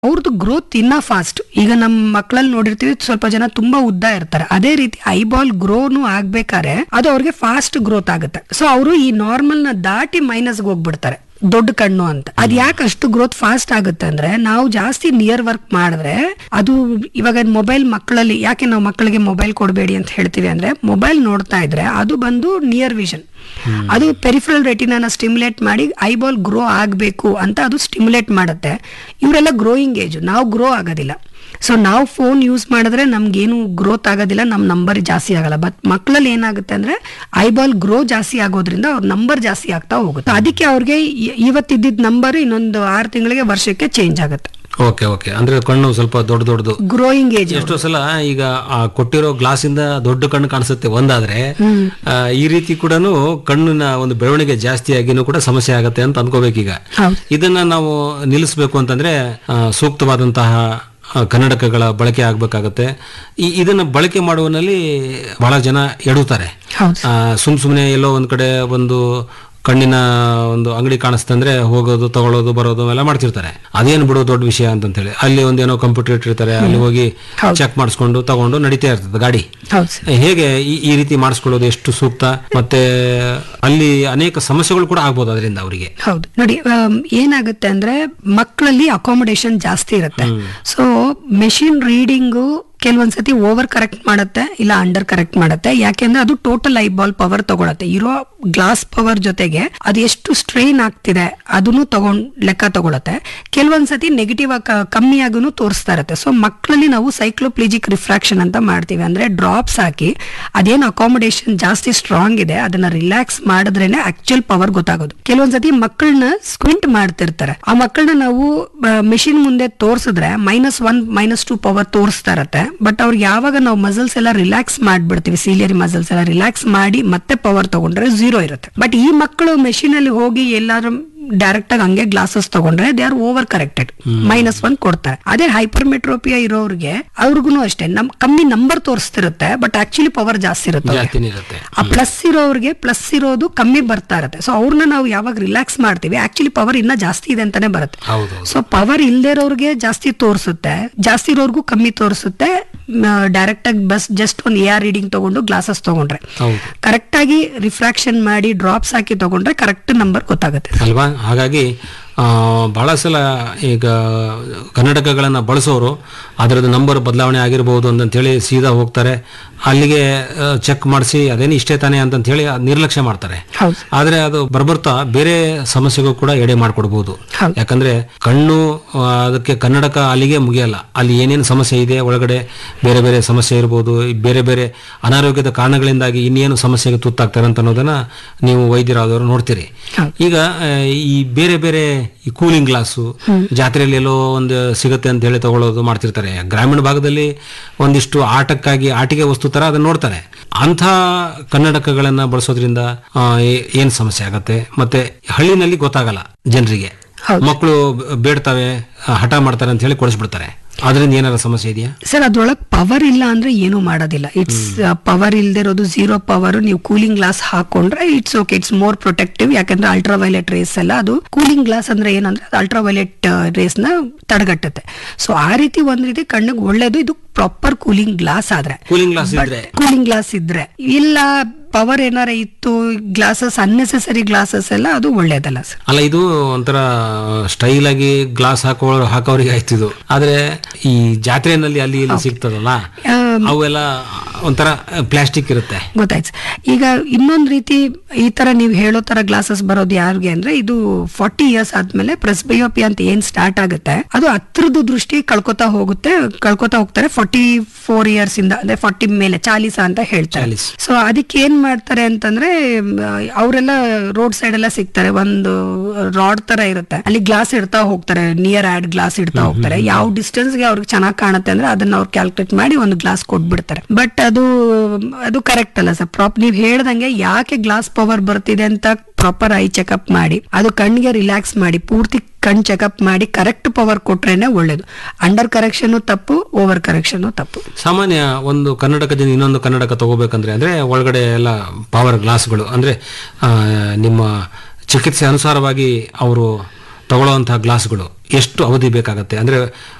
ಅವ್ರದ್ದು ಗ್ರೋತ್ ಇನ್ನ ಫಾಸ್ಟ್ ಈಗ ನಮ್ಮ ಮಕ್ಕಳಲ್ಲಿ ನೋಡಿರ್ತೀವಿ ಸ್ವಲ್ಪ ಜನ ತುಂಬಾ ಉದ್ದ ಇರ್ತಾರೆ ಅದೇ ರೀತಿ ಐಬಾಲ್ ಗ್ರೋನು ಆಗ್ಬೇಕಾದ್ರೆ ಅದು ಅವ್ರಿಗೆ ಫಾಸ್ಟ್ ಗ್ರೋತ್ ಆಗುತ್ತೆ ಸೊ ಅವರು ಈ ನಾರ್ಮಲ್ ನ ದಾಟಿ ಮೈನಸ್ಗೆ ಹೋಗ್ಬಿಡ್ತಾರೆ ದೊಡ್ಡ ಕಣ್ಣು ಅಂತ ಅದ್ ಯಾಕೆ ಅಷ್ಟು ಗ್ರೋತ್ ಫಾಸ್ಟ್ ಆಗುತ್ತೆ ಅಂದ್ರೆ ನಾವು ಜಾಸ್ತಿ ನಿಯರ್ ವರ್ಕ್ ಮಾಡಿದ್ರೆ ಅದು ಇವಾಗ ಮೊಬೈಲ್ ಮಕ್ಕಳಲ್ಲಿ ಯಾಕೆ ನಾವು ಮಕ್ಕಳಿಗೆ ಮೊಬೈಲ್ ಕೊಡಬೇಡಿ ಅಂತ ಹೇಳ್ತೀವಿ ಅಂದ್ರೆ ಮೊಬೈಲ್ ನೋಡ್ತಾ ಇದ್ರೆ ಅದು ಬಂದು ನಿಯರ್ ವಿಷನ್ ಅದು ಪೆರಿಫರಲ್ ರೆಟಿನಾನ ಸ್ಟಿಮ್ಯುಲೇಟ್ ಮಾಡಿ ಐಬಾಲ್ ಗ್ರೋ ಆಗಬೇಕು ಅಂತ ಅದು ಸ್ಟಿಮ್ಯುಲೇಟ್ ಮಾಡುತ್ತೆ ಇವರೆಲ್ಲ ಗ್ರೋಯಿಂಗ್ ಏಜ್ ನಾವು ಗ್ರೋ ಆಗೋದಿಲ್ಲ ಸೊ ನಾವು ಫೋನ್ ಯೂಸ್ ಮಾಡಿದ್ರೆ ನಮ್ಗೇನು ಗ್ರೋತ್ ಆಗೋದಿಲ್ಲ ನಮ್ಮ ನಂಬರ್ ಜಾಸ್ತಿ ಆಗಲ್ಲ ಬಟ್ ಮಕ್ಕಳಲ್ಲಿ ಏನಾಗುತ್ತೆ ಅಂದ್ರೆ ಐಬಾಲ್ ಗ್ರೋ ಜಾಸ್ತಿ ಆಗೋದ್ರಿಂದ ಅವ್ರ ನಂಬರ್ ಜಾಸ್ತಿ ಆಗ್ತಾ ಹೋಗುತ್ತೆ ಅದಕ್ಕೆ ಅವ್ರಿಗೆ ಇ- ಇವತ್ತಿದ್ದಿದ್ದ ನಂಬರ್ ಇನ್ನೊಂದು ಆರು ತಿಂಗಳಿಗೆ ವರ್ಷಕ್ಕೆ ಚೇಂಜ್ ಆಗುತ್ತೆ ಓಕೆ ಓಕೆ ಅಂದ್ರೆ ಕಣ್ಣು ಸ್ವಲ್ಪ ದೊಡ್ಡ ದೊಡ್ಡದು ಗ್ರೋಯಿಂಗ್ ಏಜ್ ಎಷ್ಟೋ ಸಲ ಈಗ ಆ ಕೊಟ್ಟಿರೋ ಗ್ಲಾಸ್ ಇಂದ ದೊಡ್ಡ ಕಣ್ಣು ಕಾಣಿಸುತ್ತೆ ಒಂದಾದ್ರೆ ಆ, ಈ ರೀತಿ ಕೂಡ ಕಣ್ಣಿನ ಒಂದು ಬೆಳವಣಿಗೆ ಜಾಸ್ತಿ ಆಗಿನೂ ಕೂಡ ಸಮಸ್ಯೆ ಆಗತ್ತೆ ಅಂತ ಅನ್ಕೋಬೇಕೀಗ ಹೌದು ಇದನ್ನ ನಾವು ನಿಲ್ಲಿಸಬೇಕು ಅಂತಂದ್ರೆ ಆ, ಸೂಕ್ತವಾದಂತಹ ಆ, ಕನ್ನಡಕಗಳ ಬಳಕೆ ಆಗ್ಬೇಕಾಗತ್ತೆ ಈ ಇದನ್ನ ಬಳಕೆ ಮಾಡುವಲ್ಲಿ ಬಹಳ ಜನ ಎಡುತ್ತಾರೆ ಹೌದು ಆ, ಸುಮ್ ಸುಮ್ಮನೆ ಎಲ್ಲೋ ಒಂದ್ ಕಡೆ ಒಂದು ಕಣ್ಣಿನ ಒಂದು ಅಂಗಡಿ ಕಾಣಿಸ್ತಂದ್ರೆ ಹೋಗೋದು ತಗೊಳ್ಳೋದು ಬರೋದು ಎಲ್ಲ ಮಾಡ್ತಿರ್ತಾರೆ ಅದೇನು ಬಿಡೋ ದೊಡ್ಡ ವಿಷಯ ಅಂತ ಹೇಳಿ ಅಲ್ಲಿ ಒಂದೇನೋ ಕಂಪ್ಯೂಟರ್ ಇಟ್ಟಿರ್ತಾರೆ ಅಲ್ಲಿ ಹೋಗಿ ಚೆಕ್ ಮಾಡಿಸ್ಕೊಂಡು ತಗೊಂಡು ನಡೀತಾ ಇರ್ತದೆ ಗಾಡಿ ಹೌದು ಸರ್ ಹೇಗೆ ಈ ಈ ರೀತಿ ಮಾಡಿಸ್ಕೊಳ್ಳೋದು ಎಷ್ಟು ಸೂಕ್ತ ಮತ್ತೆ ಅಲ್ಲಿ ಅನೇಕ ಸಮಸ್ಯೆಗಳು ಕೂಡ ಆಗ್ಬೋದು ಅದರಿಂದ ಅವರಿಗೆ ಹೌದು ನೋಡಿ ಆಮ್, ಏನಾಗುತ್ತೆ ಅಂದ್ರೆ ಮಕ್ಕಳಲ್ಲಿ ಅಕಾಮಿಡೇಷನ್ ಜಾಸ್ತಿ ಇರುತ್ತೆ ಸೊ ಮೆಷಿನ್ ರೀಡಿಂಗು ಕೆಲವೊಂದ್ಸತಿ ಓವರ್ ಕರೆಕ್ಟ್ ಮಾಡುತ್ತೆ ಇಲ್ಲ ಅಂಡರ್ ಕರೆಕ್ಟ್ ಮಾಡುತ್ತೆ ಯಾಕೆಂದ್ರೆ ಅದು ಟೋಟಲ್ ಐಬಾಲ್ ಪವರ್ ತಗೊಳತ್ತೆ ಇರೋ ಗ್ಲಾಸ್ ಪವರ್ ಜೊತೆಗೆ ಅದು ಎಷ್ಟು ಸ್ಟ್ರೈನ್ ಆಗ್ತಿದೆ ಅದನ್ನು ತಗೊಂಡ್ ಲೆಕ್ಕ ತಗೊಳತ್ತೆ ಕೆಲವೊಂದ್ಸತಿ ನೆಗೆಟಿವ್ ಕಮ್ಮಿ ಆಗೂ ತೋರಿಸ್ತಾ ಇರುತ್ತೆ ಸೊ ಮಕ್ಕಳಲ್ಲಿ ನಾವು ಸೈಕ್ಲೋಪ್ಲಿಜಿಕ್ ರಿಫ್ರಾಕ್ಷನ್ ಅಂತ ಮಾಡ್ತೀವಿ ಅಂದ್ರೆ ಡ್ರಾಪ್ಸ್ ಹಾಕಿ ಅದೇನು ಅಕಾಮಿಡೇಷನ್ ಜಾಸ್ತಿ ಸ್ಟ್ರಾಂಗ್ ಇದೆ ಅದನ್ನ ರಿಲ್ಯಾಕ್ಸ್ ಮಾಡಿದ್ರೇನೆ ಆಕ್ಚುಯಲ್ ಪವರ್ ಗೊತ್ತಾಗೋದು ಕೆಲವೊಂದ್ಸತಿ ಮಕ್ಕಳನ್ನ ಸ್ಕ್ವಿಂಟ್ ಮಾಡ್ತಿರ್ತಾರೆ ಆ ಮಕ್ಕಳನ್ನ ನಾವು ಮೆಷಿನ್ ಮುಂದೆ ತೋರಿಸಿದ್ರೆ minus one minus two power ತೋರಿಸ್ತಾ ಇರತ್ತೆ ಬಟ್ ಅವ್ರಿಗೆ ಯಾವಾಗ ನಾವು ಮಸಲ್ಸ್ ಎಲ್ಲ ರಿಲ್ಯಾಕ್ಸ್ ಮಾಡ್ಬಿಡ್ತೀವಿ ಸೀಲಿಯರಿ ಮಸಲ್ಸ್ ಎಲ್ಲ ರಿಲ್ಯಾಕ್ಸ್ ಮಾಡಿ ಮತ್ತೆ ಪವರ್ ತಗೊಂಡ್ರೆ ಝೀರೋ ಇರುತ್ತೆ ಬಟ್ ಈ ಮಕ್ಕಳು ಮೆಷಿನ್ ಅಲ್ಲಿ ಹೋಗಿ ಎಲ್ಲಾದ್ರೂ ಡೈರೆಕ್ಟ್ ಆಗಿ ಹಂಗೆ ಗ್ಲಾಸಸ್ ತಗೊಂಡ್ರೆ they are over corrected minus one ಕೊಡ್ತಾರೆ ಅದೇ ಹೈಪರ್ಮೆಟ್ರೋಪಿಯಾ ಇರೋರಿಗೆ ಅವ್ರಿಗೂ ಅಷ್ಟೇ ನಮ್ ಕಮ್ಮಿ ನಂಬರ್ ತೋರಿಸ್ತಿರುತ್ತೆ ಬಟ್ ಆಕ್ಚುಲಿ ಪವರ್ ಜಾಸ್ತಿ ಇರುತ್ತೆ ಅವ್ರಿಗೆ. ಜಾಸ್ತಿನೇ ಇರುತ್ತೆ ಆ ಪ್ಲಸ್ ಇರೋರಿಗೆ ಪ್ಲಸ್ ಇರೋದು ಕಮ್ಮಿ ಬರ್ತಾ ಇರುತ್ತೆ ಸೊ ಅವ್ರನ್ನ ನಾವು ಯಾವಾಗ ರಿಲ್ಯಾಕ್ಸ್ ಮಾಡ್ತೀವಿ ಆಕ್ಚುಲಿ ಪವರ್ ಇನ್ನ ಜಾಸ್ತಿ ಇದೆ ಅಂತಾನೆ ಬರುತ್ತೆ ಹೌದು ಸೊ ಪವರ್ ಇಲ್ದೇ ಇರೋರ್ಗೆ ಜಾಸ್ತಿ ತೋರಿಸುತ್ತೆ ಜಾಸ್ತಿ ಇರೋರ್ಗೂ ಕಮ್ಮಿ ತೋರಿಸುತ್ತೆ ಡೈರೆಕ್ಟ್ ಆಗಿ ಬಸ್ ಜಸ್ಟ್ ಒಂದು ಎ ಆರ್ ರೀಡಿಂಗ್ ತಗೊಂಡು ಗ್ಲಾಸಸ್ ತಗೊಂಡ್ರೆ ಹೌದು ಕರೆಕ್ಟ್ ಆಗಿ ರಿಫ್ರಾಕ್ಷನ್ ಮಾಡಿ ಡ್ರಾಪ್ಸ್ ಹಾಕಿ ತಗೊಂಡ್ರೆ ಕರೆಕ್ಟ್ ನಂಬರ್ ಗೊತ್ತಾಗುತ್ತೆ ಅಲ್ವಾ ಹಾಗಾಗಿ ಆ, ಬಹಳ ಸಲ ಈಗ ಕನ್ನಡಕಗಳನ್ನು ಬಳಸೋರು ಅದರದ್ದು ನಂಬರ್ ಬದಲಾವಣೆ ಆಗಿರ್ಬೋದು ಅಂತಂತೇಳಿ ಸೀದಾ ಹೋಗ್ತಾರೆ ಅಲ್ಲಿಗೆ ಚೆಕ್ ಮಾಡಿಸಿ ಅದೇನು ಇಷ್ಟೇ ತಾನೇ ಅಂತಂತೇಳಿ ಅದ್ ನಿರ್ಲಕ್ಷ್ಯ ಮಾಡ್ತಾರೆ ಹೌದು ಆದ್ರೆ ಅದು ಬರ್ಬರ್ತಾ ಬೇರೆ ಸಮಸ್ಯೆಗೂ ಕೂಡ ಎಡೆ ಮಾಡ್ಕೊಡ್ಬೋದು ಹೌದು. ಯಾಕಂದ್ರೆ ಕಣ್ಣು ಆ, ಅದಕ್ಕೆ ಕನ್ನಡಕ ಅಲ್ಲಿಗೆ ಮುಗಿಯಲ್ಲ ಅಲ್ಲಿ ಏನೇನು ಸಮಸ್ಯೆ ಇದೆ ಒಳಗಡೆ ಬೇರೆ ಬೇರೆ ಸಮಸ್ಯೆ ಇರ್ಬೋದು ಈ ಬೇರೆ ಬೇರೆ ಅನಾರೋಗ್ಯದ ಕಾರಣಗಳಿಂದಾಗಿ ಇನ್ನೇನು ಸಮಸ್ಯೆಗೆ ತುತ್ತಾಗ್ತಾರೆ ಅಂತ ಅನ್ನೋದನ್ನ ನೀವು ವೈದ್ಯರಾದವರು ನೋಡ್ತೀರಿ ಹೌದು. ಈಗ ಆ, ಈ ಬೇರೆ ಬೇರೆ ಈ ಕೂಲಿಂಗ್ ಗ್ಲಾಸು ಜಾತ್ರೆಯಲ್ಲಿ ಎಲ್ಲೋ ಒಂದು ಸಿಗುತ್ತೆ ಅಂತ ಹೇಳಿ ತಗೊಳ್ಳೋದು ಮಾಡ್ತಿರ್ತಾರೆ ಗ್ರಾಮೀಣ ಭಾಗದಲ್ಲಿ ಒಂದಿಷ್ಟು ಆಟಕ್ಕಾಗಿ ಆಟಿಕೆ ವಸ್ತು ತರ ಅದನ್ನ ನೋಡ್ತಾರೆ ಅಂಥ ಕನ್ನಡಕಗಳನ್ನ ಬಳಸೋದ್ರಿಂದ ಆ, ಏ- ಏನ್ ಸಮಸ್ಯೆ ಆಗತ್ತೆ ಮತ್ತೆ ಹಳ್ಳಿನಲ್ಲಿ ಗೊತ್ತಾಗಲ್ಲ ಜನರಿಗೆ ಹೌದು. ಮಕ್ಕಳು ಬೇಡ್ತವೆ ಆ, ಹಠ ಮಾಡ್ತಾರೆ ಅಂತ ಹೇಳಿ ಕೊಡಿಸ್ಬಿಡ್ತಾರೆ ಅದರಿಂದ ಏನಾರ ಸಮಸ್ಯೆ ಇದೆಯಾ ಸರ್ ಅದ್ರೊಳಗೆ ಪವರ್ ಇಲ್ಲ ಅಂದ್ರೆ ಏನು ಮಾಡೋದಿಲ್ಲ ಇಟ್ಸ್ ಪವರ್ ಇಲ್ದೇ ಇರೋದು ಝೀರೋ ಪವರ್ ನೀವು ಕೂಲಿಂಗ್ ಗ್ಲಾಸ್ ಹಾಕೊಂಡ್ರೆ it's okay it's more protective ಯಾಕಂದ್ರೆ ಅಲ್ಟ್ರಾ ವೈಲೆಟ್ ರೇಸ್ ಎಲ್ಲ ಅದು ಕೂಲಿಂಗ್ ಗ್ಲಾಸ್ ಅಂದ್ರೆ ಏನಂದ್ರೆ ಅದು ಅಲ್ಟ್ರಾ ವೈಲೆಟ್ ರೇಸ್ ನ ತಡೆಗಟ್ಟುತ್ತೆ ಸೊ ಆ ರೀತಿ ಒಂದ್ ರೀತಿ ಕಣ್ಣಿಗೆ ಒಳ್ಳೇದು ಇದು ಪ್ರಾಪರ್ ಕೂಲಿಂಗ್ ಗ್ಲಾಸ್ ಆದ್ರೆ ಕೂಲಿಂಗ್ ಗ್ಲಾಸ್ ಇದ್ರೆ ಕೂಲಿಂಗ್ ಗ್ಲಾಸ್ ಇದ್ರೆ ಇಲ್ಲ ಪವರ್ ಏನಾರ ಇತ್ತು ಗ್ಲಾಸಸ್ ಅನ್ನೆಸೆಸರಿ ಗ್ಲಾಸಸ್ ಎಲ್ಲ ಅದು ಒಳ್ಳೇದಲ್ಲ ಸರ್ ಅಲ್ಲ ಇದು ಒಂಥರ ಸ್ಟೈಲ್ ಆಗಿ ಗ್ಲಾಸ್ ಹಾಕೋ ಹಾಕೋರಿಗೆ ಆಯ್ತು ಇದು ಆದ್ರೆ ಈ ಜಾತ್ರೆನಲ್ಲಿ ಅಲ್ಲಿ ಇಲ್ಲಿ ಸಿಗ್ತದಲ್ಲ ಅವೆಲ್ಲ ಒಂಥರ ಪ್ಲಾಸ್ಟಿಕ್ ಇರುತ್ತೆ ಗೊತ್ತಾಯ್ತು sir. ಈಗ ಇನ್ನೊಂದ್ ರೀತಿ ಈ ತರ ನೀವು ಹೇಳೋ ತರ ಗ್ಲಾಸಸ್ ಬರೋದು ಯಾರಿಗೆ ಅಂದ್ರೆ ಇದು ಫಾರ್ಟಿ ಇಯರ್ಸ್ ಆದ್ಮೇಲೆ ಪ್ರೆಸ್ಬಯೋಪಿ ಅಂತ ಏನ್ ಸ್ಟಾರ್ಟ್ ಆಗುತ್ತೆ ಅದು ಹತ್ರದ ದೃಷ್ಟಿ ಕಳ್ಕೊತಾ ಹೋಗುತ್ತೆ ಕಳ್ಕೊತಾ ಹೋಗ್ತಾರೆ ಫಾರ್ಟಿ ಫೋರ್ ಇಯರ್ಸ್ ಇಂದ ಅಂದ್ರೆ ಫಾರ್ಟಿ ಮೇಲೆ ಚಾಲೀಸ ಅಂತ ಹೇಳ್ತಾರೆ ಚಾಲೀಸ್. ಸೊ ಅದಕ್ಕೆ ಏನ್ ಮಾಡ್ತಾರೆ ಅಂತಂದ್ರೆ ಅವರೆಲ್ಲ ರೋಡ್ ಸೈಡ್ ಎಲ್ಲ ಸಿಗ್ತಾರೆ ಒಂದು ರಾಡ್ ತರ ಇರುತ್ತೆ ಅಲ್ಲಿ ಗ್ಲಾಸ್ ಇಡ್ತಾ ಹೋಗ್ತಾರೆ ನಿಯರ್ ಆಡ್ ಗ್ಲಾಸ್ ಇಡ್ತಾ ಹೋಗ್ತಾರೆ ಯಾವ ಡಿಸ್ಟೆನ್ಸ್ ಗೆ ಅವ್ರಿಗೆ ಚೆನ್ನಾಗಿ ಕಾಣುತ್ತೆ ಅಂದ್ರೆ ಅದನ್ನ ಅವ್ರು ಕ್ಯಾಲ್ಕುಲೇಟ್ ಮಾಡಿ ಒಂದು ಗ್ಲಾಸ್ ಕೊಟ್ಬಿಡ್ತಾರೆ ಬಟ್ ಅದು ಅದು ಕರೆಕ್ಟ್ ಅಲ್ಲ ಸರ್ ಪ್ರಾಪ್ ನೀವ್ ಹೇಳ್ದಂಗೆ ಯಾಕೆ ಗ್ಲಾಸ್ ಪವರ್ ಬರ್ತಿದೆ ಅಂತ ಪ್ರಾಪರ್ ಐ ಚೆಕಪ್ ಮಾಡಿ ಅದು ಕಣ್ಣಿಗೆ ರಿಲ್ಯಾಕ್ಸ್ ಮಾಡಿ ಪೂರ್ತಿ ಕಣ್ ಚೆಕಪ್ ಮಾಡಿ ಕರೆಕ್ಟ್ ಪವರ್ ಕೊಟ್ರೇನೆ ಒಳ್ಳೇದು ಅಂಡರ್ ಕರೆಕ್ಷನ್ ತಪ್ಪು ಓವರ್ ಕರೆಕ್ಷನ್ ತಪ್ಪು ಸಾಮಾನ್ಯ ಒಂದು ಕನ್ನಡಕದಿಂದ ಇನ್ನೊಂದು ಕನ್ನಡಕ ತಗೋಬೇಕಂದ್ರೆ ಅಂದ್ರೆ ಒಳಗಡೆ ಎಲ್ಲ ಪವರ್ ಗ್ಲಾಸ್ಗಳು ಅಂದ್ರೆ ಆ, ನಿಮ್ಮ ಚಿಕಿತ್ಸೆ ಅನುಸಾರವಾಗಿ ಅವರು ತಗೊಳ್ಳುವಂತಹ ಗ್ಲಾಸ್ಗಳು ಎಷ್ಟು ಅವಧಿ ಬೇಕಾಗತ್ತೆ ಅಂದ್ರೆ